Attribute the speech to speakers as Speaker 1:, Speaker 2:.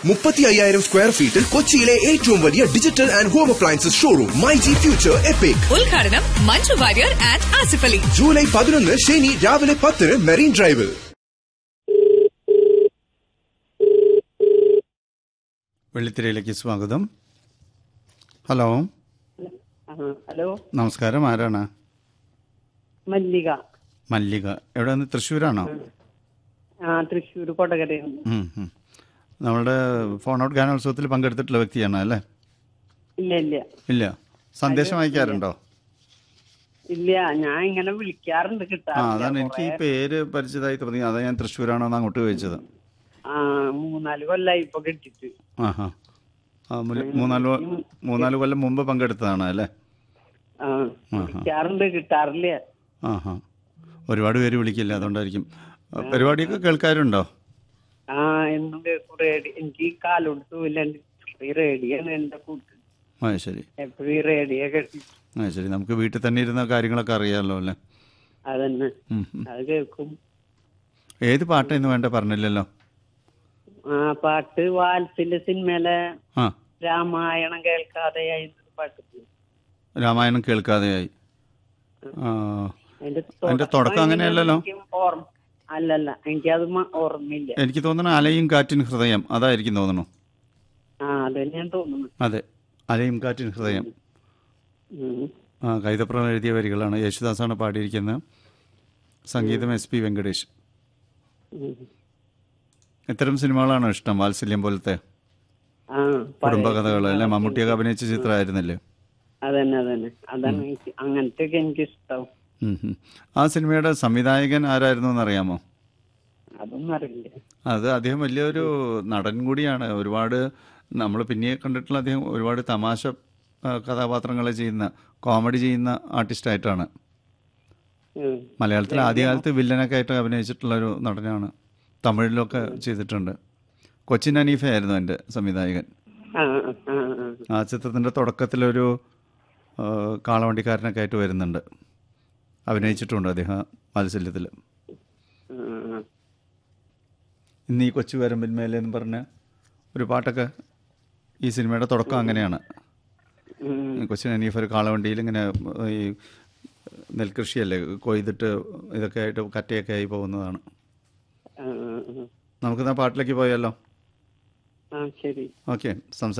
Speaker 1: മുപ്പത്തി അയ്യായിരം സ്ക്വയർ ഫീറ്റിൽ കൊച്ചിയിലെ ഏറ്റവും വലിയ digital and home appliances showroom my G future epic
Speaker 2: ഉദ്ഘാടനം മഞ്ജു വാര്യർ ആൻഡ് ആസിഫ് അലി
Speaker 1: ജൂലൈ പതിനൊന്ന് ശനി രാവിലെ പത്തിന് മെറീൻ ഡ്രൈവിൽ
Speaker 3: വെള്ളിത്തിരയിലേക്ക് സ്വാഗതം ഹലോ
Speaker 4: ആ, ഹലോ
Speaker 3: നമസ്കാരം ആരാണ്
Speaker 4: മല്ലിക
Speaker 3: മല്ലിക എവിടെ നിന്ന് തൃശ്ശൂരാണോ
Speaker 4: ആ തൃശ്ശൂർ കൊടകരയിൽ നിന്ന്.
Speaker 3: ഉം, ഉം. നമ്മുടെ ഫോൺ ഔട്ട് ഗാനോത്സവത്തിൽ പങ്കെടുത്തിട്ടുള്ള വ്യക്തിയാണ് അല്ലേ
Speaker 4: ഇല്ല ഇല്ല
Speaker 3: ഇല്ല സന്ദേശം അയക്കാറുണ്ടോ
Speaker 4: ഇല്ല ഞാൻ ഇങ്ങനെ വിളിക്കാറുണ്ട്
Speaker 3: ആ
Speaker 4: കിട്ടാറില്ല
Speaker 3: അതാണ് എനിക്ക് ഈ
Speaker 4: കുറേ.
Speaker 3: പേര് പരിചിതമായി തോന്നി അതാ ഞാൻ തൃശ്ശൂരാണോ എന്ന് അങ്ങോട്ട് ചോദിച്ചത്
Speaker 4: ആ മൂന്നാല് കൊല്ലായി ഇപ്പൊ കിട്ടിട്ട്
Speaker 3: ആഹാ ആ മുല- മൂന്നാല് കൊ- മൂന്നാല് കൊല്ലം മുമ്പ് പങ്കെടുത്തതാണ് അല്ലേ
Speaker 4: ആ വിളിക്കാറുണ്ട് കിട്ടാറില്ല
Speaker 3: ആഹാ ഒരുപാട് പേര് വിളിക്കില്ല അതുകൊണ്ടായിരിക്കും ആ, പരിപാടിയൊക്കെ കേൾക്കാറുണ്ടോ
Speaker 4: ആ എന്നും കേൾക്കും റേഡിയോ എനിക്ക് ഈ കാലോട് ഇല്ലാണ്ട് ഈ റേഡിയാണ് എന്റെ കൂട്ട്
Speaker 3: ആ ശരി
Speaker 4: എപ്പോഴും ഈ റേഡിയോ കേട്ടി
Speaker 3: ആ ശരി നമുക്ക് വീട്ടിൽ തന്നെ ഇരുന്ന കാര്യങ്ങളൊക്കെ അറിയാമല്ലോ അല്ലേ
Speaker 4: അതന്നെ
Speaker 3: ഉം, ഉം.
Speaker 4: അത് കേൾക്കും
Speaker 3: ഏത് പാട്ടാന്ന് വേണ്ട പറഞ്ഞില്ലല്ലോ
Speaker 4: ആ പാട്ട് വാത്സല്യ സിനിമയിലെ
Speaker 3: ആ
Speaker 4: രാമായണം കേൾക്കാതെയായി എന്നൊരു പാട്ട്
Speaker 3: രാമായണം കേൾക്കാതെയായി ആ,
Speaker 4: അതിന്റെ
Speaker 3: അതിന്റെ തുടക്കം അങ്ങനെയല്ലല്ലോ
Speaker 4: എനിക്കും ഓർമ്മ അല്ലല്ല എനിക്കത് മ- ഓർമ്മയില്ല
Speaker 3: എനിക്ക് തോന്നുന്നു അലയും കാറ്റിൻ ഹൃദയം അതായിരിക്കും തോന്നുന്നു
Speaker 4: ആ അത് ഞാൻ തോന്നുന്നു
Speaker 3: അതെ അലയും കാറ്റിൻ ഹൃദയം
Speaker 4: ഉം.
Speaker 3: ആ കൈതപ്രം എഴുതിയ വരികളാണ് യേശുദാസാണ് പാടിയിരിക്കുന്നത് സംഗീതം എസ് പി വെങ്കടേഷ്
Speaker 4: ഉം.
Speaker 3: ഇത്തരം സിനിമകളാണോ ഇഷ്ടം വാത്സല്യം പോലത്തെ
Speaker 4: ആ പഴയ
Speaker 3: കുടുംബകഥകൾ അല്ലെ മമ്മൂട്ടിയൊക്കെ അഭിനയിച്ച ചിത്രമായിരുന്നില്ലേ
Speaker 4: അതന്നെ അതന്നെ അതാണ് എനിക്ക് അങ്ങനത്തെ ഒക്കെ എനിക്ക് ഇഷ്ടം
Speaker 3: ഉം, ഉം. ആ സിനിമയുടെ സംവിധായകൻ ആരായിരുന്നു എന്നറിയാമോ
Speaker 4: അതൊന്നും അറിയില്ല
Speaker 3: അത് അദ്ദേഹം വലിയൊരു നടൻ കൂടിയാണ് ഒരുപാട് നമ്മൾ പിന്നെ കണ്ടിട്ടുള്ള അദ്ദേഹം ഒരുപാട് തമാശ ആ, കഥാപാത്രങ്ങളെ ചെയ്യുന്ന കോമഡി ചെയ്യുന്ന ആർട്ടിസ്റ്റായിട്ടാണ്
Speaker 4: ഉം.
Speaker 3: മലയാളത്തിൽ ആദ്യകാലത്ത് വില്ലനൊക്കെ ആയിട്ട് അഭിനയിച്ചിട്ടുള്ള ഒരു നടനാണ് തമിഴിലൊക്കെ ചെയ്തിട്ടുണ്ട് കൊച്ചിൻ അനീഫയായിരുന്നു എൻ്റെ സംവിധായകൻ
Speaker 4: ആ ആ, ആ, ആ.
Speaker 3: ആ ചിത്രത്തിൻ്റെ തുടക്കത്തിലൊരു ആ, കാളവണ്ടിക്കാരനൊക്കെ ആയിട്ട് വരുന്നുണ്ട് അഭിനയിച്ചിട്ടുണ്ട് അദ്ദേഹം വാത്സല്യത്തിൽ
Speaker 4: ആ, ആ.
Speaker 3: ഇന്ന് ഈ കൊച്ചു വരമ്പിന്മേലെ എന്ന് പറഞ്ഞ ഒരു പാട്ടൊക്കെ ഈ സിനിമയുടെ തുടക്കം അങ്ങനെയാണ്
Speaker 4: ഉം.
Speaker 3: കൊച്ചിൻ അനീഫ് ഒരു കാളവണ്ടിയിൽ ഇങ്ങനെ ഈ നെൽകൃഷിയല്ലേ കൊയ്തിട്ട് ഇതൊക്കെ ആയിട്ട് കറ്റയൊക്കെ ആയി പോകുന്നതാണ്
Speaker 4: ആ, ആ, ആ.
Speaker 3: നമുക്കിന്ന് ആ പാട്ടിലേക്ക് പോയാലോ
Speaker 4: ആ ശരി
Speaker 3: ഓക്കെ സംസാരിക്കാം